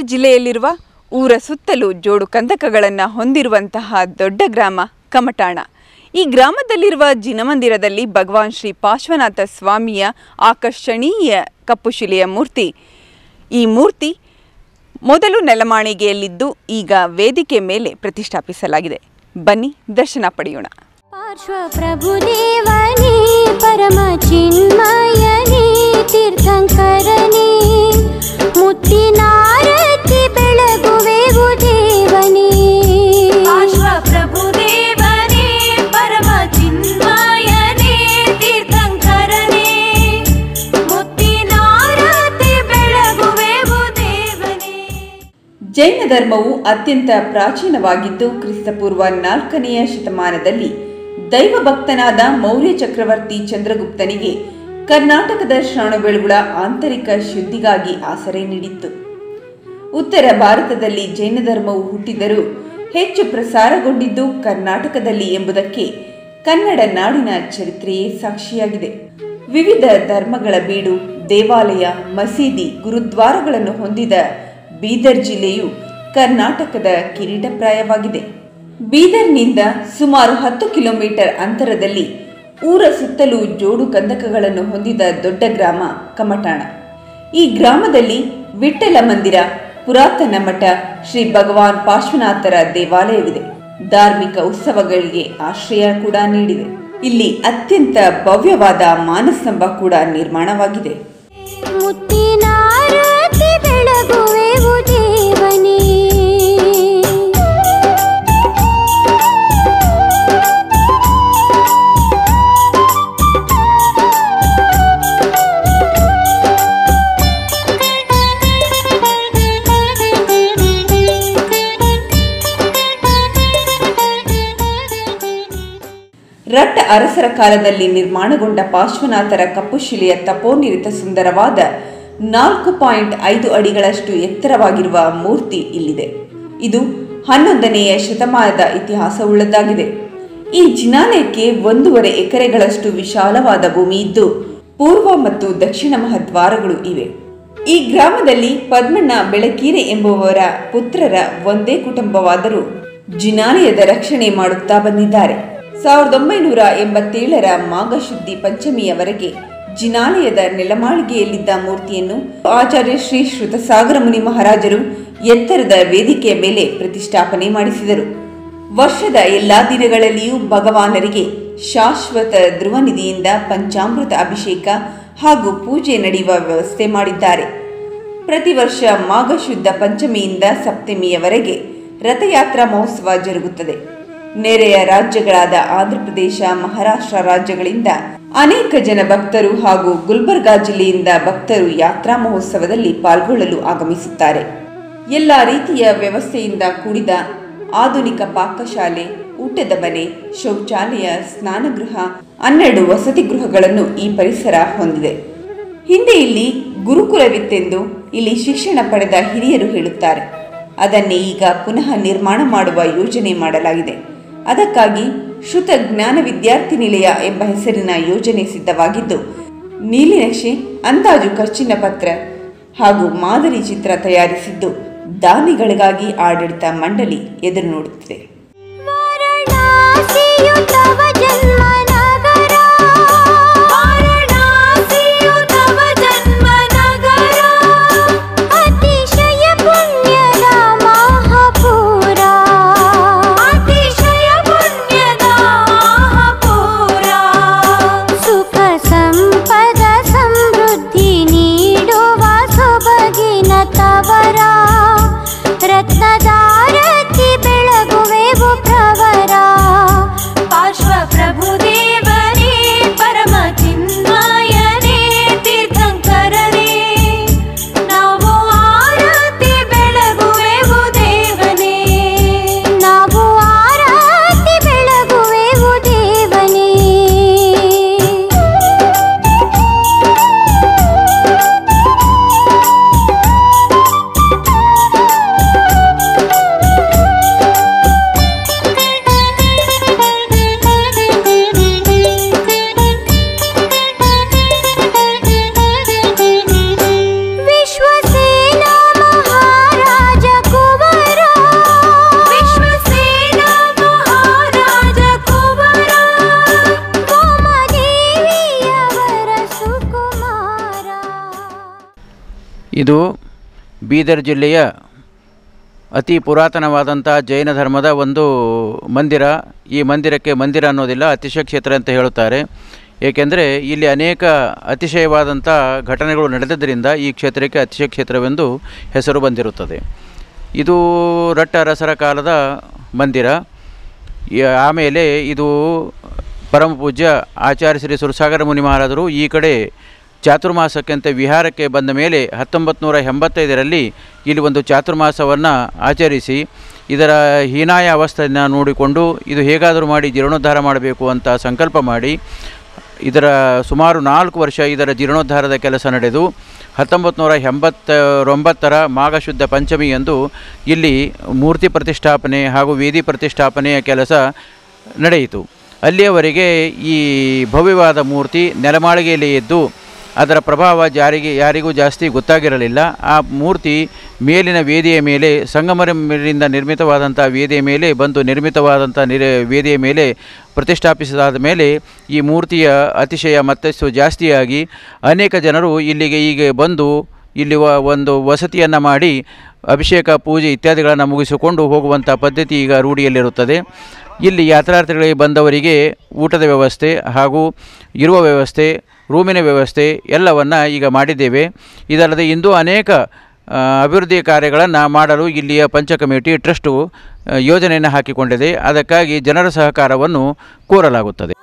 ಜಿಲ್ಲೆಯಲ್ಲಿರುವ ಊರ ಸುತ್ತಲೂ ಜೋಡು ಕಂದಕಗಳನ್ನು ಹೊಂದಿರುವಂತಹ ದೊಡ್ಡ ಗ್ರಾಮ ಕಮಟಾಣ ಈ ಗ್ರಾಮದಲ್ಲಿರುವ ಜಿನಮಂದಿರದಲ್ಲಿ ಭಗವಾನ್ ಶ್ರೀ ಪಾರ್ಶ್ವನಾಥ ಸ್ವಾಮಿಯ ಆಕರ್ಷಣೀಯ ಕಪ್ಪುಶಿಲೆಯ ಮೂರ್ತಿ ಈ ಮೂರ್ತಿ ಮೊದಲು ನೆಲಮಾಳಿಗೆಯಲ್ಲಿದ್ದು ಈಗ ವೇದಿಕೆ ಮೇಲೆ ಪ್ರತಿಷ್ಠಾಪಿಸಲಾಗಿದೆ ಬನ್ನಿ ದರ್ಶನ ಪಡೆಯೋಣ पार्श्वप्रभुदेवने परमचिन्मयने तीर्थङ्करने ಮುತ್ತಿನಾರತಿ ಬೆಳಗುವೆವು ದೇವನೇ ಪಾರ್ಶ್ವಪ್ರಭುದೇವನೇ ಪರಮ ಚಿನ್ಮಯನೇ ತೀರ್ಥಂಕರನೇ ಮುತ್ತಿನಾರತಿ ಬೆಳಗುವೆವು ದೇವನೇ ಜೈನ ಧರ್ಮವು ಅತ್ಯಂತ ಪ್ರಾಚೀನವಾಗಿದ್ದು ಕ್ರಿಸ್ತಪೂರ್ವ ನಾಲ್ಕನೆಯ ಶತಮಾನದಲ್ಲಿ ದೈವಭಕ್ತನಾದ ಮೌರ್ಯ ಚಕ್ರವರ್ತಿ ಚಂದ್ರಗುಪ್ತನಿಗೆ ಕರ್ನಾಟಕದ ಶ್ರವಣಬೆಳಗುಳ ಆಂತರಿಕ ಶುದ್ಧಿಗಾಗಿ ಆಸರೆ ನೀಡಿತ್ತು ಉತ್ತರ ಭಾರತದಲ್ಲಿ ಜೈನ ಧರ್ಮವು ಹುಟ್ಟಿದರೂ ಹೆಚ್ಚು ಪ್ರಸಾರಗೊಂಡಿದ್ದು ಕರ್ನಾಟಕದಲ್ಲಿ ಎಂಬುದಕ್ಕೆ ಕನ್ನಡ ನಾಡಿನ ಚರಿತ್ರೆಯೇ ಸಾಕ್ಷಿಯಾಗಿದೆ ವಿವಿಧ ಧರ್ಮಗಳ ಬೀಡು ದೇವಾಲಯ ಮಸೀದಿ ಗುರುದ್ವಾರಗಳನ್ನು ಹೊಂದಿದ ಬೀದರ್ ಜಿಲ್ಲೆಯು ಕರ್ನಾಟಕದ ಕಿರೀಟಪ್ರಾಯವಾಗಿದೆ ಬೀದರ್ನಿಂದ ಸುಮಾರು ಹತ್ತು ಕಿಲೋಮೀಟರ್ ಅಂತರದಲ್ಲಿ ಊರ ಸುತ್ತಲೂ ಜೋಡು ಕಂದಕಗಳನ್ನು ಹೊಂದಿದ ದೊಡ್ಡ ಗ್ರಾಮ ಕಮಟಾಣ ಈ ಗ್ರಾಮದಲ್ಲಿ ವಿಠ್ಠಲ ಮಂದಿರ ಪುರಾತನ ಮಠ ಶ್ರೀ ಭಗವಾನ್ ಪಾರ್ಶ್ವನಾಥರ ದೇವಾಲಯವಿದೆ ಧಾರ್ಮಿಕ ಉತ್ಸವಗಳಿಗೆ ಆಶ್ರಯ ಕೂಡ ನೀಡಿದೆ ಇಲ್ಲಿ ಅತ್ಯಂತ ಭವ್ಯವಾದ ಮಾನಸ್ತಂಭ ಕೂಡ ನಿರ್ಮಾಣವಾಗಿದೆ ಮುತ್ತಿನಾರತಿ ಬೆಳಗುವೆವು ದೇವನೇ ರಟ್ಟ ಅರಸರ ಕಾಲದಲ್ಲಿ ನಿರ್ಮಾಣಗೊಂಡ ಪಾರ್ಶ್ವನಾಥರ ಕಪ್ಪುಶಿಲೆಯ ತಪೋನಿರಿತ ಸುಂದರವಾದ ನಾಲ್ಕು ಪಾಯಿಂಟ್ ಐದು ಅಡಿಗಳಷ್ಟು ಎತ್ತರವಾಗಿರುವ ಮೂರ್ತಿ ಇಲ್ಲಿದೆ ಇದು ಹನ್ನೊಂದನೆಯ ಶತಮಾನದ ಇತಿಹಾಸವುಳ್ಳದ್ದಾಗಿದೆ ಈ ಜಿನಾಲಯಕ್ಕೆ ಒಂದೂವರೆ ಎಕರೆಗಳಷ್ಟು ವಿಶಾಲವಾದ ಭೂಮಿ ಇದ್ದು ಪೂರ್ವ ಮತ್ತು ದಕ್ಷಿಣ ಮಹದ್ವಾರಗಳು ಇವೆ ಈ ಗ್ರಾಮದಲ್ಲಿ ಪದ್ಮಣ್ಣ ಬೆಳಕೀರೆ ಎಂಬುವವರ ಪುತ್ರರ ಒಂದೇ ಕುಟುಂಬವಾದರೂ ಜಿನಾಲಯದ ರಕ್ಷಣೆ ಮಾಡುತ್ತಾ ಬಂದಿದ್ದಾರೆ ಸಾವಿರದ ಒಂಬೈನೂರ ಎಂಬತ್ತೇಳರ ಮಾಘಶುದ್ಧಿ ಪಂಚಮಿಯವರೆಗೆ ಜಿನಾಲಯದ ನೆಲಮಾಳಿಗೆಯಲ್ಲಿದ್ದ ಮೂರ್ತಿಯನ್ನು ಆಚಾರ್ಯ ಶ್ರೀ ಶ್ರುತಸಾಗರ ಮುನಿ ಮಹಾರಾಜರು ಎತ್ತರದ ವೇದಿಕೆಯ ಮೇಲೆ ಪ್ರತಿಷ್ಠಾಪನೆ ಮಾಡಿಸಿದರು ವರ್ಷದ ಎಲ್ಲಾ ದಿನಗಳಲ್ಲಿಯೂ ಭಗವಾನರಿಗೆ ಶಾಶ್ವತ ಧ್ರುವನಿಧಿಯಿಂದ ಪಂಚಾಮೃತ ಅಭಿಷೇಕ ಹಾಗೂ ಪೂಜೆ ನಡೆಯುವ ವ್ಯವಸ್ಥೆ ಮಾಡಿದ್ದಾರೆ ಪ್ರತಿ ವರ್ಷ ಮಾಘ ಶುದ್ಧ ಪಂಚಮಿಯಿಂದ ಸಪ್ತಮಿಯವರೆಗೆ ರಥಯಾತ್ರಾ ಮಹೋತ್ಸವ ಜರುಗುತ್ತದೆ ನೆರೆಯ ರಾಜ್ಯಗಳಾದ ಆಂಧ್ರಪ್ರದೇಶ ಮಹಾರಾಷ್ಟ್ರ ರಾಜ್ಯಗಳಿಂದ ಅನೇಕ ಜನ ಭಕ್ತರು ಹಾಗೂ ಗುಲ್ಬರ್ಗಾ ಜಿಲ್ಲೆಯಿಂದ ಭಕ್ತರು ಯಾತ್ರಾ ಮಹೋತ್ಸವದಲ್ಲಿ ಪಾಲ್ಗೊಳ್ಳಲು ಆಗಮಿಸುತ್ತಾರೆ ಎಲ್ಲ ರೀತಿಯ ವ್ಯವಸ್ಥೆಯಿಂದ ಕೂಡಿದ ಆಧುನಿಕ ಪಾಕಶಾಲೆ ಊಟದ ಮನೆ ಶೌಚಾಲಯ ಸ್ನಾನಗೃಹ ಹನ್ನೆರಡು ವಸತಿ ಗೃಹಗಳನ್ನು ಈ ಪರಿಸರ ಹೊಂದಿದೆ ಹಿಂದೆ ಇಲ್ಲಿ ಗುರುಕುಲವಿತ್ತೆಂದು ಇಲ್ಲಿ ಶಿಕ್ಷಣ ಪಡೆದ ಹಿರಿಯರು ಹೇಳುತ್ತಾರೆ ಅದನ್ನೇ ಈಗ ಪುನಃ ನಿರ್ಮಾಣ ಮಾಡುವ ಯೋಜನೆ ಮಾಡಲಾಗಿದೆ ಅದಕ್ಕಾಗಿ ಶ್ರುತ ಜ್ಞಾನ ವಿದ್ಯಾರ್ಥಿ ನಿಲಯ ಎಂಬ ಹೆಸರಿನ ಯೋಜನೆ ಸಿದ್ಧವಾಗಿದ್ದು ನೀಲಿನಕ್ಷೆ ಅಂದಾಜು ಖರ್ಚಿನ ಪತ್ರ ಹಾಗೂ ಮಾದರಿ ಚಿತ್ರ ತಯಾರಿಸಿದ್ದು ದಾನಿಗಳಿಗಾಗಿ ಆಡಳಿತ ಮಂಡಳಿ ಎದುರು ನೋಡುತ್ತಿದೆ ವಾರಣಾಸಿಯು ತವ ಜನ್ಮ ನಗರ ವಾರಣಾಸಿಯು ತವ ಜನ್ಮ ನಗರ ಅತಿಶಯ ಪುಣ್ಯದ ಮಹಾಪುರ ಅತಿಶಯ ಪುಣ್ಯದ ಮಹಾಪುರ ಸುಖ ಸಂಪದ ಸಮೃದ್ಧಿ ನೀಡುವ ಸೊಬಗಿನ ತವರ ರತ್ನದಾರತಿ ಬೆಳಗುವೆ ಇದು ಬೀದರ್ ಜಿಲ್ಲೆಯ ಅತಿ ಪುರಾತನವಾದಂಥ ಜೈನ ಧರ್ಮದ ಒಂದು ಮಂದಿರ ಈ ಮಂದಿರಕ್ಕೆ ಮಂದಿರ ಅನ್ನೋದಿಲ್ಲ ಅತಿಶಯ ಕ್ಷೇತ್ರ ಅಂತ ಹೇಳುತ್ತಾರೆ ಏಕೆಂದರೆ ಇಲ್ಲಿ ಅನೇಕ ಅತಿಶಯವಾದಂಥ ಘಟನೆಗಳು ನಡೆದಿದ್ದರಿಂದ ಈ ಕ್ಷೇತ್ರಕ್ಕೆ ಅತಿಶಯ ಕ್ಷೇತ್ರವೆಂದು ಹೆಸರು ಬಂದಿರುತ್ತದೆ ಇದು ರಟ್ಟ ಅರಸರ ಕಾಲದ ಮಂದಿರ ಈ- ಆಮೇಲೆ ಇದು ಪರಮ ಪೂಜ್ಯ ಆಚಾರ್ಯ ಶ್ರೀ ಸುರಸಾಗರ ಮುನಿ ಮಹಾರಾಜರು ಈ ಕಡೆ ಚಾತುರ್ಮಾಸಕ್ಕೆಂತ ವಿಹಾರಕ್ಕೆ ಬಂದ ಮೇಲೆ ಹತ್ತೊಂಬತ್ತು ನೂರ ಎಂಬತ್ತೈದರಲ್ಲಿ ಇಲ್ಲಿ ಒಂದು ಚಾತುರ್ಮಾಸವನ್ನು ಆಚರಿಸಿ ಇದರ ಹೀನಾಯ ಅವಸ್ಥೆಯನ್ನು ನೋಡಿಕೊಂಡು ಇದು ಹೇಗಾದರೂ ಮಾಡಿ ಜೀರ್ಣೋದ್ಧಾರ ಮಾಡಬೇಕು ಅಂತ ಸಂಕಲ್ಪ ಮಾಡಿ ಇದರ ಸುಮಾರು ನಾಲ್ಕು ವರ್ಷ ಇದರ ಜೀರ್ಣೋದ್ಧಾರದ ಕೆಲಸ ನಡೆದು ಹತ್ತೊಂಬತ್ತು ನೂರ ಎಂಬತ್ತರೊಂಬತ್ತರ ಮಾಘಶುದ್ಧ ಪಂಚಮಿಯಂದು ಇಲ್ಲಿ ಮೂರ್ತಿ ಪ್ರತಿಷ್ಠಾಪನೆ ಹಾಗೂ ವೇದಿ ಪ್ರತಿಷ್ಠಾಪನೆಯ ಕೆಲಸ ನಡೆಯಿತು ಅಲ್ಲಿಯವರೆಗೆ ಈ ಭವ್ಯವಾದ ಮೂರ್ತಿ ನೆಲಮಾಳಿಗೆಯಲ್ಲಿ ಎದ್ದು ಅದರ ಪ್ರಭಾವ ಜಾರಿಗೆ ಯಾರಿಗೂ ಜಾಸ್ತಿ ಗೊತ್ತಾಗಿರಲಿಲ್ಲ ಆ ಮೂರ್ತಿ ಮೇಲಿನ ವೇದಿಯ ಮೇಲೆ ಸಂಗಮರಿಂದ ನಿರ್ಮಿತವಾದಂಥ ವೇದಿಯ ಮೇಲೆ ಬಂದು ನಿರ್ಮಿತವಾದಂಥ ನಿರ ವೇದಿಯ ಮೇಲೆ ಪ್ರತಿಷ್ಠಾಪಿಸಿದಾದ ಮೇಲೆ ಈ ಮೂರ್ತಿಯ ಅತಿಶಯ ಮತ್ತಷ್ಟು ಜಾಸ್ತಿಯಾಗಿ ಅನೇಕ ಜನರು ಇಲ್ಲಿಗೆ ಈಗ ಬಂದು ಇಲ್ಲಿ ವ- ಒಂದು ವಸತಿಯನ್ನು ಮಾಡಿ ಅಭಿಷೇಕ ಪೂಜೆ ಇತ್ಯಾದಿಗಳನ್ನು ಮುಗಿಸಿಕೊಂಡು ಹೋಗುವಂಥ ಪದ್ಧತಿ ಈಗ ರೂಢಿಯಲ್ಲಿರುತ್ತದೆ ಇಲ್ಲಿ ಯಾತ್ರಾರ್ಥಿಗಳಿಗೆ ಬಂದವರಿಗೆ ಊಟದ ವ್ಯವಸ್ಥೆ ಹಾಗೂ ಇರುವ ವ್ಯವಸ್ಥೆ ರೂಮಿನ ವ್ಯವಸ್ಥೆ ಎಲ್ಲವನ್ನು ಈಗ ಮಾಡಿದ್ದೇವೆ ಇದಲ್ಲದೆ ಇಂದು ಅನೇಕ ಆ, ಅಭಿವೃದ್ಧಿ ಕಾರ್ಯಗಳನ್ನು ಮಾಡಲು ಇಲ್ಲಿಯ ಪಂಚ ಕಮಿಟಿ ಟ್ರಸ್ಟು ಆ, ಯೋಜನೆಯನ್ನು ಹಾಕಿಕೊಂಡಿದೆ ಅದಕ್ಕಾಗಿ ಜನರ ಸಹಕಾರವನ್ನು ಕೋರಲಾಗುತ್ತದೆ